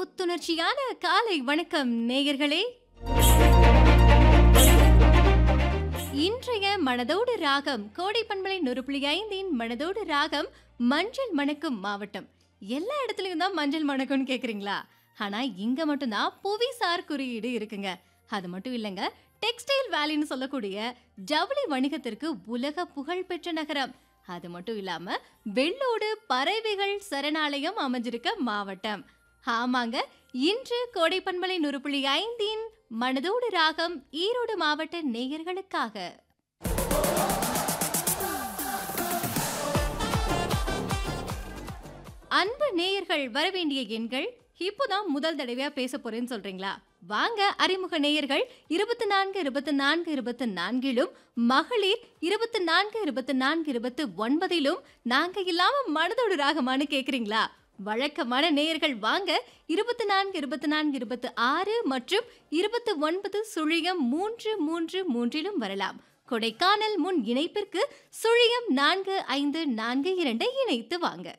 புத்துணர்ச்சியான காலை வணக்கம் நேயர்களே இன்றைய மனதோடு ராகம் கோடை பண்பலை நொறுப்புள்ளி ஐந்தின் மனதோடு ராகம் மஞ்சள் மணக்கும் மாவட்டம் எல்லா இடத்துலயும் தான் மஞ்சள் மணக்கும்னு கேக்குறீங்களா ஆனா இங்க மட்டும்தான் புவிசார் குறியீடு இருக்குங்க அது மட்டும் இல்லைங்க டெக்ஸ்டைல் வேலின்னு சொல்லக்கூடிய ஜவுளி வணிகத்திற்கு உலக புகழ்பெற்ற நகரம் அது மட்டும் இல்லாம வெள்ளோடு பறவைகள் சரணாலயம் அமைஞ்சிருக்க மாவட்டம் ஆமாங்க இன்று கோடை பண்பலை நூறு ஐந்தின் மனதோடு ராகம் ஈரோடு மாவட்ட நேயர்களுக்காக அன்பு நேயர்கள் வரவேண்டிய எண்கள் இப்போதான் முதல் தடவையா பேச போறேன்னு சொல்றீங்களா வாங்க அறிமுக நேயர்கள் இருபத்தி நான்கு இருபத்தி நான்கு இருபத்தி நான்கிலும் மகளிர் இருபத்தி நான்கு இருபத்தி நான்கு இருபத்தி ஒன்பதிலும் நாங்க இல்லாம மனதோடு ராகமானு கேக்குறீங்களா வழக்கமான நேயர்கள் வாங்க இருபத்தி நான்கு இருபத்தி நான்கு இருபத்தி ஆறு மற்றும் இருபத்தி ஒன்பது சுழியம் மூன்று மூன்று மூன்றிலும் வரலாம் கொடைக்கானல் முன் இணைப்பிற்கு சுழியம் நான்கு ஐந்து நான்கு இரண்டை இணைத்து வாங்க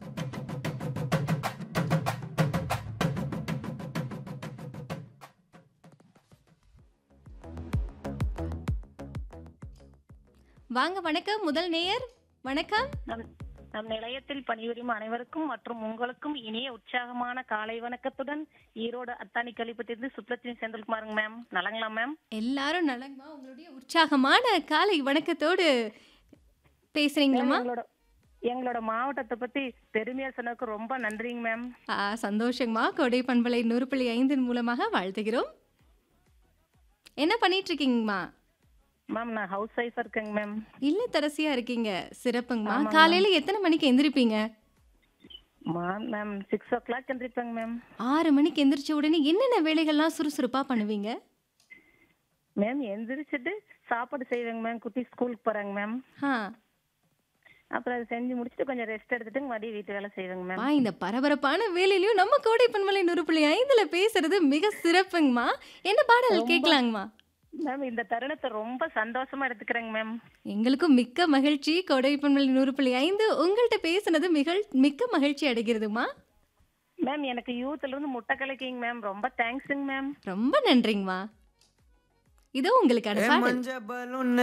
வாங்க வணக்கம் முதல் நேயர் வணக்கம் நம் நம் நிலையத்தில் பணிபுரியும் அனைவருக்கும் மற்றும் உங்களுக்கும் இனிய உற்சாகமான காலை வணக்கத்துடன் ஈரோடு அத்தானி கழிப்பத்திலிருந்து சுப்லட்சுமி செந்தில்குமாருங்க மேம் நலங்களா மேம் எல்லாரும் நலங்கமா உங்களுடைய உற்சாகமான காலை வணக்கத்தோடு பேசுறீங்களா எங்களோட எங்களோட மாவட்டத்தை பத்தி பெருமையா சொன்னதுக்கு ரொம்ப நன்றிங்க மேம் ஆ சந்தோஷங்கம்மா கொடை பண்பலை நூறு புள்ளி ஐந்தின் மூலமாக வாழ்த்துகிறோம் என்ன பண்ணிட்டு இருக்கீங்கம்மா மேம் நான் ஹவுஸ் ஒய்ஃபா இருக்கேங்க மேம் இல்லத்தரசியா இருக்கீங்க சிறப்புங்கம்மா ஆமாங்க. காலையில எத்தனை மணிக்கு எந்திரிப்பீங்க ma'am ma'am six o'clock எந்திரிப்பேங்க மேம் ஆறு மணிக்கு எந்திரிச்ச உடனே என்னென்ன வேலைகள்லாம் சுறுசுறுப்பா பண்ணுவீங்க மேம் எந்திரிச்சிட்டு சாப்பாடு செய்வேங்க மேம் குட்டி ஸ்கூலுக்கு போறாங்க மேம் ஆ அப்புறம் அதை செஞ்சு முடிச்சுட்டு கொஞ்சம் ரெஸ்ட் எடுத்துட்டு மறுபடியும் வீட்டு வேலை செய்வேங்க மேம் வா இந்த பரபரப்பான வேலையிலயும் நம்ம கோடை பண்பலை நூறு புள்ளி ஐந்துல பேசுறது மிக சிறப்புங்கம்மா என்ன பாடல் ரொம்ப- கேட்கலாங்கம்மா மேம் இந்த தருணத்தை ரொம்ப சந்தோஷமா எடுத்துக்கிறேங்க மேம் எங்களுக்கும் மிக்க மகிழ்ச்சி கொடை பண்பலை நூறு புள்ளி ஐந்து உங்கள்கிட்ட பேசுனது மிக மிக்க மகிழ்ச்சி அடைகிறதுமா மேம் எனக்கு யூத்ல இருந்து முட்டை கலக்கிங்க மேம் ரொம்ப தேங்க்ஸுங்க மேம் ரொம்ப நன்றிங்கம்மா இதோ உங்களுக்கான பாடல் மஞ்ச பலூன்